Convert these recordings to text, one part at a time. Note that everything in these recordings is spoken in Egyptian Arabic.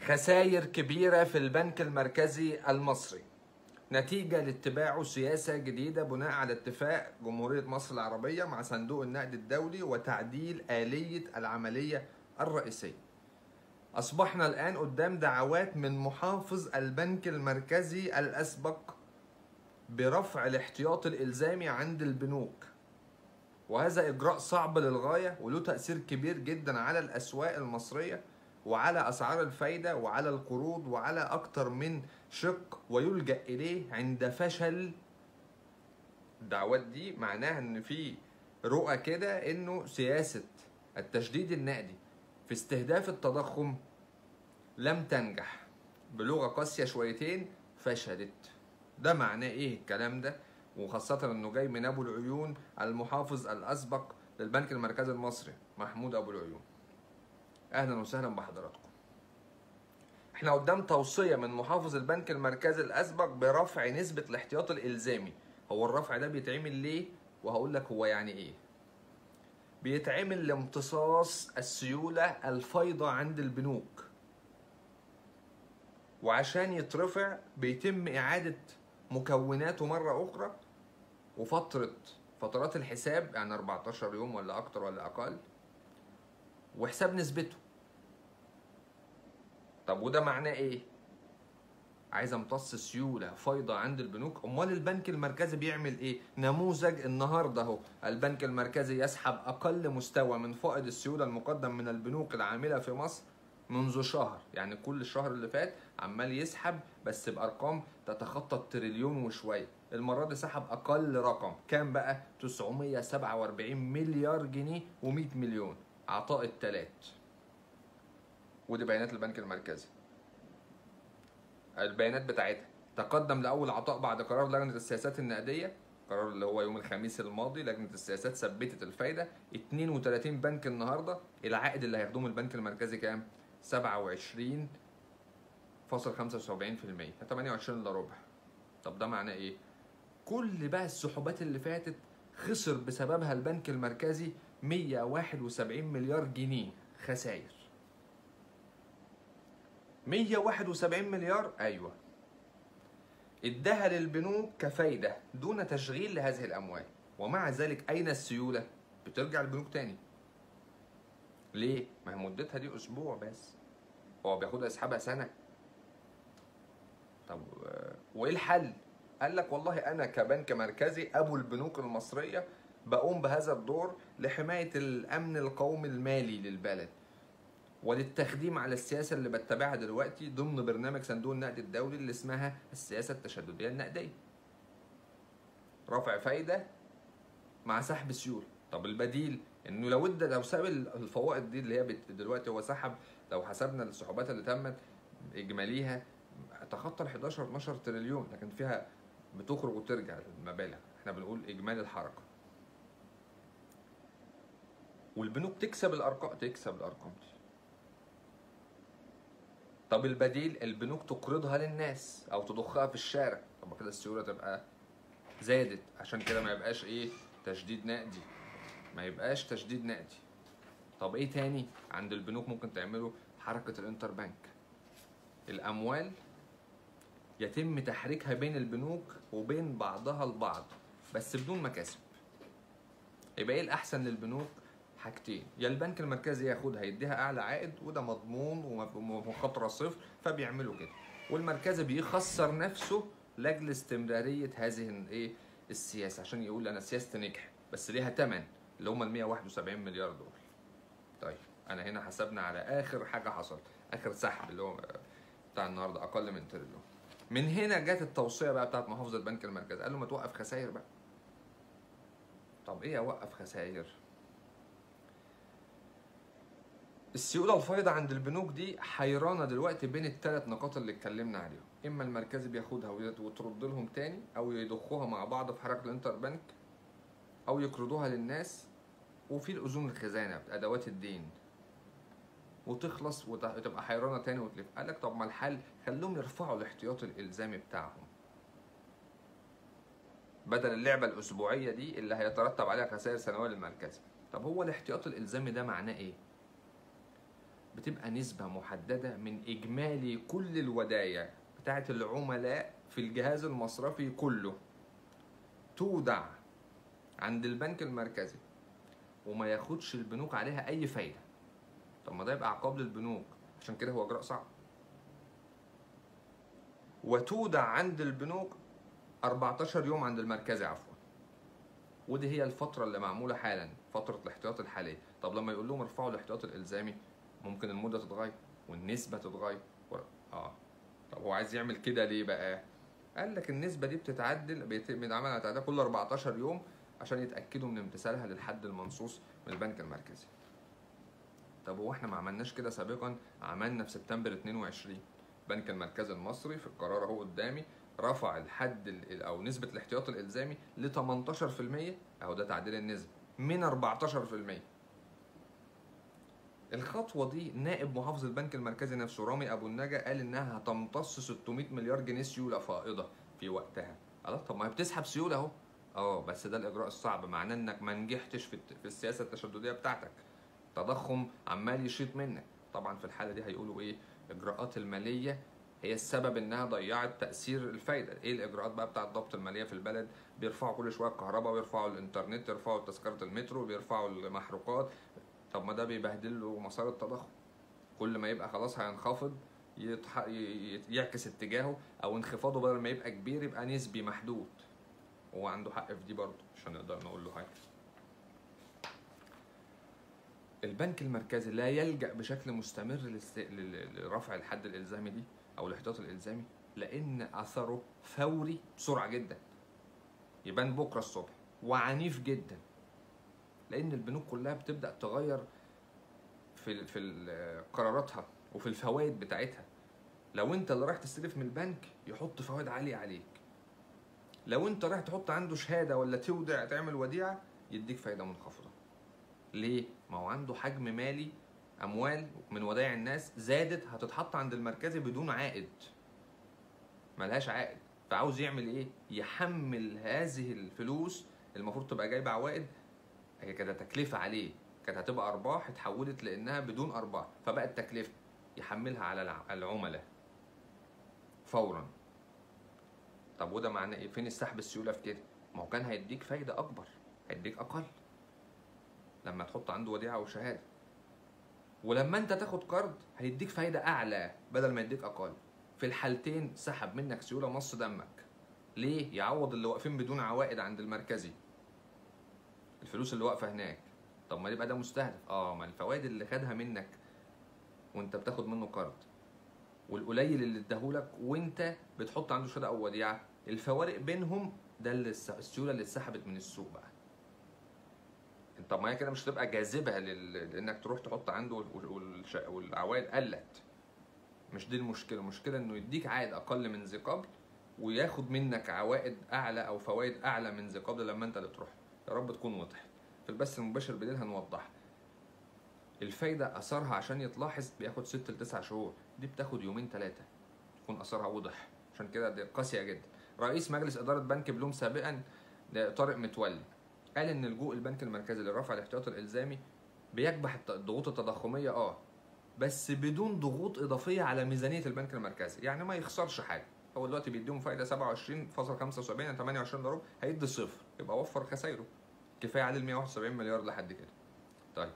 خسائر كبيرة في البنك المركزي المصري نتيجة لاتباعه سياسة جديدة بناء على اتفاق جمهورية مصر العربية مع صندوق النقد الدولي وتعديل آلية العملية الرئيسية أصبحنا الآن قدام دعوات من محافظ البنك المركزي الأسبق برفع الاحتياط الإلزامي عند البنوك وهذا إجراء صعب للغاية وله تأثير كبير جدا على الأسواق المصرية وعلى أسعار الفايدة وعلى القروض وعلى أكتر من شق ويلجأ إليه عند فشل الدعوات دي معناها إن في رؤى كده إنه سياسة التشديد النقدي في استهداف التضخم لم تنجح بلغة قاسية شويتين فشلت ده معناه ايه الكلام ده وخاصة انه جاي من ابو العيون المحافظ الاسبق للبنك المركزي المصري محمود ابو العيون اهلا وسهلا بحضراتكم احنا قدام توصية من محافظ البنك المركزي الاسبق برفع نسبة الاحتياط الالزامي هو الرفع ده بيتعمل ليه وهقول لك هو يعني ايه بيتعمل لامتصاص السيولة الفايضة عند البنوك وعشان يترفع بيتم إعادة مكوناته مرة أخرى وفترة فترات الحساب يعني 14 يوم ولا أكتر ولا أقل وحساب نسبته طب وده معناه إيه؟ عايز امتص سيوله فايضه عند البنوك امال البنك المركزي بيعمل ايه نموذج النهارده اهو البنك المركزي يسحب اقل مستوى من فائض السيوله المقدم من البنوك العامله في مصر منذ شهر يعني كل الشهر اللي فات عمال يسحب بس بارقام تتخطى التريليون وشويه المره دي سحب اقل رقم كام بقى 947 مليار جنيه و100 مليون عطاء التلات ودي بيانات البنك المركزي البيانات بتاعتها تقدم لاول عطاء بعد قرار لجنه السياسات النقديه قرار اللي هو يوم الخميس الماضي لجنه السياسات ثبتت الفايده 32 بنك النهارده العائد اللي هياخدوه من البنك المركزي كام 27 فاصل 75% 28 الا ربع طب ده معناه ايه كل بقى السحوبات اللي فاتت خسر بسببها البنك المركزي 171 مليار جنيه خسائر 171 مليار ايوه ادها للبنوك كفايده دون تشغيل لهذه الاموال ومع ذلك اين السيوله بترجع البنوك تاني ليه ما هي مدتها دي اسبوع بس هو بياخدها يسحبها سنه طب آه، وايه الحل قال لك والله انا كبنك مركزي ابو البنوك المصريه بقوم بهذا الدور لحمايه الامن القومي المالي للبلد وللتخديم على السياسة اللي بتبعها دلوقتي ضمن برنامج صندوق النقد الدولي اللي اسمها السياسة التشددية النقدية رفع فايدة مع سحب سيولة طب البديل انه لو ادى لو ساب الفوائد دي اللي هي بت- دلوقتي هو سحب لو حسبنا السحوبات اللي تمت اجماليها تخطى ال 11 12 تريليون لكن فيها بتخرج وترجع المبالغ احنا بنقول اجمالي الحركه والبنوك تكسب الارقام تكسب الارقام دي طب البديل البنوك تقرضها للناس او تضخها في الشارع طب كده السيوله تبقى زادت عشان كده ما يبقاش ايه تشديد نقدي ما يبقاش تشديد نقدي طب ايه تاني عند البنوك ممكن تعمله حركه الانتر بنك الاموال يتم تحريكها بين البنوك وبين بعضها البعض بس بدون مكاسب يبقى ايه الاحسن للبنوك حاجتين يا البنك المركزي ياخدها يديها اعلى عائد وده مضمون ومخاطره صفر فبيعملوا كده والمركزي بيخسر نفسه لاجل استمراريه هذه الايه السياسه عشان يقول انا سياستي نجحت بس ليها ثمن اللي هم ال 171 مليار دول طيب انا هنا حسبنا على اخر حاجه حصل اخر سحب اللي هو بتاع النهارده اقل من تريليون من هنا جت التوصيه بقى بتاعت محافظ البنك المركزي قال له ما توقف خسائر بقى طب ايه اوقف خسائر السيوله الفايضه عند البنوك دي حيرانه دلوقتي بين الثلاث نقاط اللي اتكلمنا عليهم اما المركزي بياخدها ويت- وترد لهم تاني او يضخوها مع بعض في حركه الانتر بنك او يقرضوها للناس وفي الاذون الخزانه ادوات الدين وتخلص وت- وتبقى حيرانه تاني وتلف قال لك طب ما الحل خليهم يرفعوا الاحتياط الالزامي بتاعهم بدل اللعبه الاسبوعيه دي اللي هيترتب عليها خسائر سنويه للمركزي طب هو الاحتياط الالزامي ده معناه ايه بتبقى نسبة محددة من إجمالي كل الودايع بتاعت العملاء في الجهاز المصرفي كله تودع عند البنك المركزي وما ياخدش البنوك عليها أي فايدة طب ما ده يبقى عقاب للبنوك عشان كده هو إجراء صعب وتودع عند البنوك 14 يوم عند المركزي عفوا ودي هي الفترة اللي معمولة حالا فترة الاحتياط الحالية طب لما يقول لهم ارفعوا الاحتياط الإلزامي ممكن المدة تتغير والنسبة تتغير و... اه طب هو عايز يعمل كده ليه بقى؟ قال لك النسبة دي بتتعدل بيتعمل على تعديل كل 14 يوم عشان يتأكدوا من امتثالها للحد المنصوص من البنك المركزي. طب هو احنا ما عملناش كده سابقا عملنا في سبتمبر 22 البنك المركزي المصري في القرار اهو قدامي رفع الحد ال- او نسبة الاحتياط الالزامي ل 18% اهو ده تعديل النسبة من 14% الخطوة دي نائب محافظ البنك المركزي نفسه رامي أبو النجا قال إنها هتمتص 600 مليار جنيه سيولة فائضة في وقتها. خلاص طب ما هي بتسحب سيولة أهو. أه بس ده الإجراء الصعب معناه إنك ما نجحتش في, الت- في السياسة التشددية بتاعتك. تضخم عمال يشيط منك. طبعا في الحالة دي هيقولوا إيه؟ إجراءات المالية هي السبب إنها ضيعت تأثير الفايدة. إيه الإجراءات بقى بتاعت ضبط المالية في البلد؟ بيرفعوا كل شوية الكهرباء ويرفعوا الإنترنت يرفعوا تذكرة المترو بيرفعوا المحروقات طب ما ده بيبهدل له مسار التضخم كل ما يبقى خلاص هينخفض يتح... ي- ي- يعكس اتجاهه او انخفاضه بدل ما يبقى كبير يبقى نسبي محدود هو عنده حق في دي برضه عشان نقدر نقول له حاجه البنك المركزي لا يلجأ بشكل مستمر للس- لل- لرفع الحد الإلزامي دي أو الاحتياط الإلزامي لأن أثره فوري بسرعة جدا يبان بكرة الصبح وعنيف جدا لان البنوك كلها بتبدا تغير في في ال- قراراتها وفي الفوائد بتاعتها لو انت اللي رايح تستلف من البنك يحط فوائد عاليه عليك لو انت رايح تحط عنده شهاده ولا تودع تعمل وديعه يديك فايده منخفضه ليه ما هو عنده حجم مالي اموال من ودائع الناس زادت هتتحط عند المركزي بدون عائد ملهاش عائد فعاوز يعمل ايه يحمل هذه الفلوس المفروض تبقى جايبه عوائد هي كانت تكلفة عليه كانت هتبقى أرباح اتحولت لأنها بدون أرباح فبقت تكلفة يحملها على الع- العملاء فورا طب وده معناه ايه؟ فين السحب السيولة في كده؟ ما هو كان هيديك فايدة أكبر هيديك أقل لما تحط عنده وديعة أو شهادة ولما أنت تاخد قرض هيديك فايدة أعلى بدل ما يديك أقل في الحالتين سحب منك سيولة مص دمك ليه؟ يعوض اللي واقفين بدون عوائد عند المركزي الفلوس اللي واقفه هناك طب ما يبقى ده مستهدف اه ما الفوائد اللي خدها منك وانت بتاخد منه قرض والقليل اللي اداهولك وانت بتحط عنده شهاده او وديعه الفوارق بينهم ده اللي الس- السيوله اللي اتسحبت من السوق بقى طب ما هي كده مش هتبقى جاذبه لل... لانك تروح تحط عنده وال- والش... والعوائد قلت مش دي المشكله المشكله انه يديك عائد اقل من ذي قبل وياخد منك عوائد اعلى او فوائد اعلى من ذي قبل لما انت اللي تروح يا رب تكون وضحت في البث المباشر بالليل هنوضحها الفايدة أثرها عشان يتلاحظ بياخد ست لتسع شهور دي بتاخد يومين ثلاثة يكون أثرها واضح عشان كده دي قاسية جدا رئيس مجلس إدارة بنك بلوم سابقا ده طارق متولي قال إن لجوء البنك المركزي لرفع الاحتياط الإلزامي بيكبح الت- الضغوط التضخمية اه بس بدون ضغوط إضافية على ميزانية البنك المركزي يعني ما يخسرش حاجة هو دلوقتي بيديهم فايدة 27.75 يعني 28 ضرب هيدي صفر يبقى وفر خسايره كفاية عليه ال 171 مليار لحد كده طيب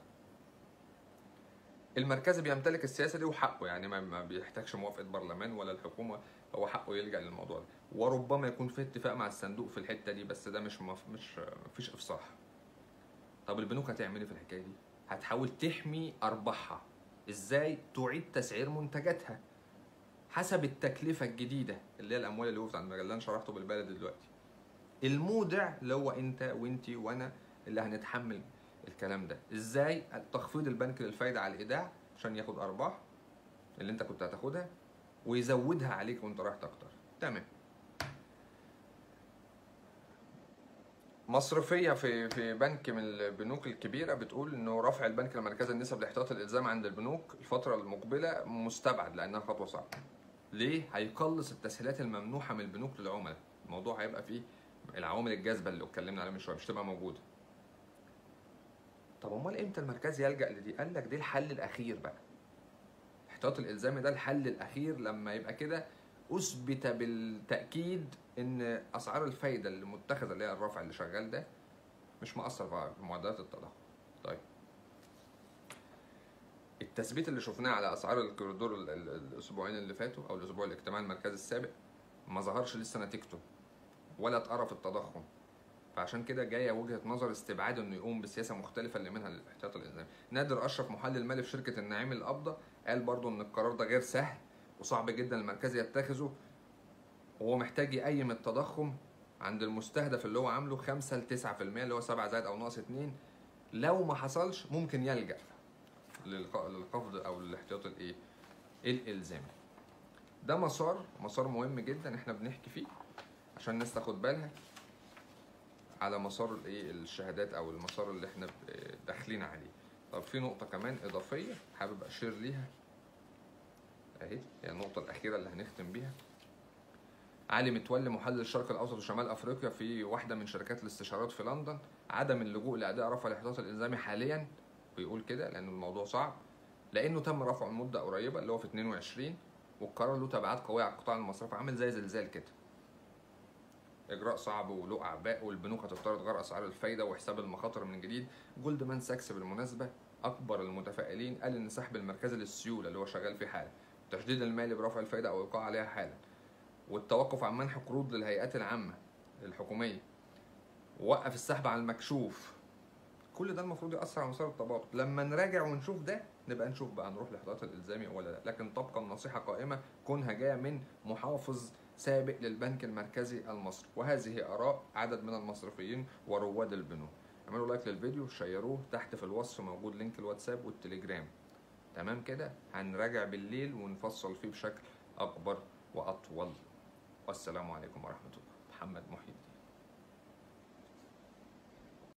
المركزي بيمتلك السياسه دي وحقه يعني ما, ما بيحتاجش موافقه برلمان ولا الحكومه هو حقه يلجا للموضوع ده وربما يكون في اتفاق مع الصندوق في الحته دي بس ده مش مف... مش مفيش افصاح طب البنوك هتعمل ايه في الحكايه دي هتحاول تحمي ارباحها ازاي تعيد تسعير منتجاتها حسب التكلفه الجديده اللي هي الاموال اللي وقفت عند اللي انا شرحته بالبلد دلوقتي المودع اللي هو انت وانتي وانا اللي هنتحمل الكلام ده ازاي تخفيض البنك للفايده على الايداع عشان ياخد ارباح اللي انت كنت هتاخدها ويزودها عليك وانت رايح تقتر تمام مصرفية في في بنك من البنوك الكبيرة بتقول انه رفع البنك المركزي النسب الاحتياط الالزام عند البنوك الفترة المقبلة مستبعد لانها خطوة صعبة. ليه؟ هيقلص التسهيلات الممنوحة من البنوك للعملاء. الموضوع هيبقى فيه العوامل الجاذبة اللي اتكلمنا عليها من شوية مش تبقى موجودة. طب امال امتى المركز يلجأ لدي؟ قال لك دي الحل الاخير بقى. الاحتياط الالزامي ده الحل الاخير لما يبقى كده اثبت بالتاكيد ان اسعار الفايده اللي متخذه اللي هي الرفع اللي شغال ده مش مأثر في معدلات التضخم طيب التثبيت اللي شفناه على اسعار الكوريدور ال- ال- الاسبوعين اللي فاتوا او الاسبوع الاجتماعي المركزي السابق ما ظهرش لسه نتيجته ولا اتقرا في التضخم فعشان كده جايه وجهه نظر استبعاد انه يقوم بسياسه مختلفه اللي منها الاحتياط الالزامي نادر اشرف محلل مالي في شركه النعيم القبضه قال برضو ان القرار ده غير سهل وصعب جدا المركز يتخذه وهو محتاج يقيم التضخم عند المستهدف اللي هو عامله 5 ل 9% اللي هو 7 زائد او ناقص 2 لو ما حصلش ممكن يلجا للق- للقفض او الاحتياط الايه الالزامي ده مسار مسار مهم جدا احنا بنحكي فيه عشان الناس تاخد بالها على مسار الايه الشهادات او المسار اللي احنا ب- داخلين عليه طب في نقطه كمان اضافيه حابب اشير ليها اهي هي النقطه الاخيره اللي هنختم بيها علي متولي محلل الشرق الاوسط وشمال افريقيا في واحده من شركات الاستشارات في لندن عدم اللجوء لاداء رفع الاحتياط الالزامي حاليا بيقول كده لان الموضوع صعب لانه تم رفعه مده قريبه اللي هو في 22 والقرار له تبعات قويه على القطاع المصرفي عامل زي زلزال كده اجراء صعب وله اعباء والبنوك هتفترض غير اسعار الفايده وحساب المخاطر من جديد جولدمان ساكس بالمناسبه اكبر المتفائلين قال ان سحب المركزي للسيوله اللي هو شغال فيه حالا التشديد المالي برفع الفايده او ايقاع عليها حالا والتوقف عن منح قروض للهيئات العامه الحكوميه ووقف السحب على المكشوف كل ده المفروض ياثر على مسار التباطؤ لما نراجع ونشوف ده نبقى نشوف بقى نروح للاحتياط الالزامي ولا لا لكن تبقى النصيحه قائمه كونها جايه من محافظ سابق للبنك المركزي المصري وهذه اراء عدد من المصرفيين ورواد البنوك اعملوا لايك للفيديو شيروه تحت في الوصف موجود لينك الواتساب والتليجرام تمام كده هنراجع بالليل ونفصل فيه بشكل اكبر واطول والسلام عليكم ورحمه الله محمد محي الدين